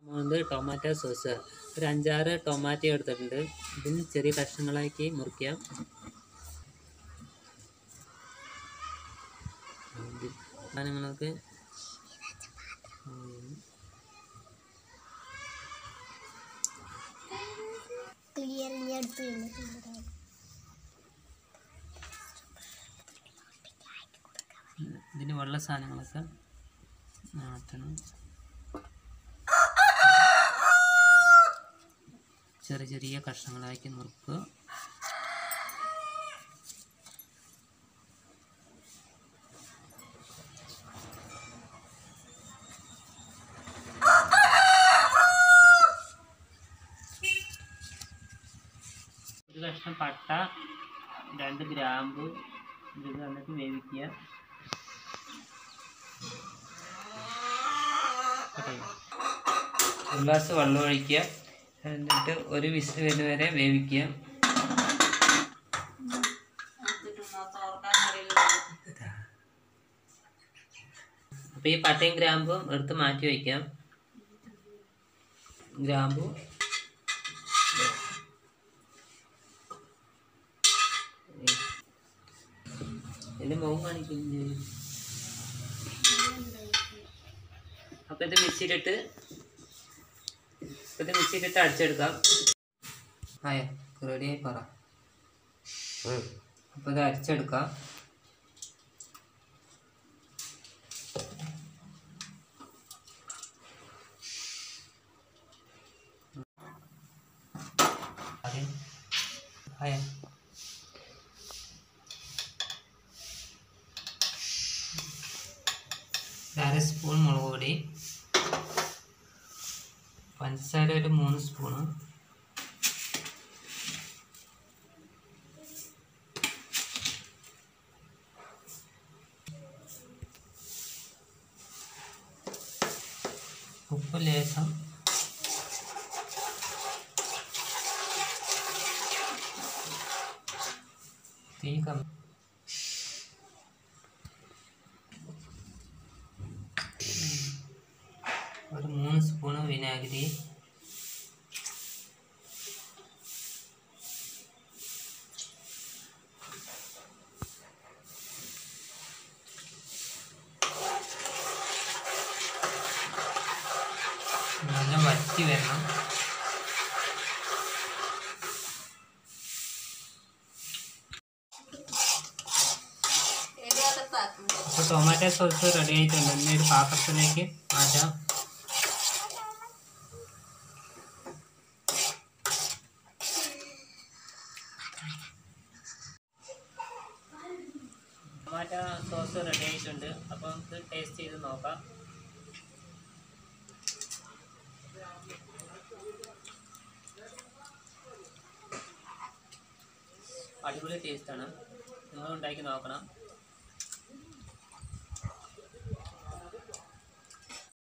മൂന്ന് tomato sauce ഒരു അഞ്ചാറ് ടൊമാറ്റോ എടുത്തിട്ടുണ്ട് ഇതിന് ചെറിയ കഷ്ണങ്ങളാക്കി മുറിക്കാം സാധനങ്ങൾക്ക് ക്ലിയർ ഞാൻ അടുത്ത് കഴിഞ്ഞിട്ടുണ്ട് ഇതിന് വെള്ള സാധനങ്ങളൊക്കെ മാറ്റണം ചെറിയ ചെറിയ കഷ്ണങ്ങളാക്കി നുറുക്കുക ഒരു കഷ്ണം പട്ട രണ്ട് ഗ്രാമ്പ് ഇത് നന്നായിട്ട് വേവിക്കുക ഒരു ഗ്ലാസ് വെള്ളം ഒഴിക്കുക എന്നിട്ട് ഒരു വിസിൽ വരുന്ന വരെ വേവിക്കുക അപ്പോൾ ഈ പട്ടയും ഗ്രാമ്പും എടുത്ത് മാറ്റി വയ്ക്കാം ഗ്രാമ്പു എൻ്റെ മുഖം കാണിക്കുന്നു അപ്പോൾ ഇത് മിക്സിയിലിട്ട് അപ്പോൾ ഇത് മിക്സിയിലിട്ട് അടിച്ചെടുക്കാം ആയ റെഡിയായി പറ അപ്പോൾ ഇത് അടിച്ചെടുക്കാം ആയ ആയ അര സ്പൂൺ മുളക് പൊടി പഞ്ചസാര ഒരു മൂന്ന് സ്പൂണ് ഉപ്പ് ലേശം തീ കമ്മി ഒരു മൂന്ന് സ്പൂണ് വിനാഗിരി നല്ല വറ്റി വരണം അപ്പോൾ ടൊമാറ്റോ സോസ് റെഡി ആയിട്ടുണ്ട് ഇനി ഒരു പാത്രത്തിലേക്ക് മാറ്റാം ടൊമാറ്റോ സോസ് റെഡി ആയിട്ടുണ്ട് അപ്പോൾ നമുക്ക് ടേസ്റ്റ് ചെയ്ത് നോക്കാം അടിപൊളി ടേസ്റ്റാണ് നിങ്ങൾ ഉണ്ടാക്കി നോക്കണം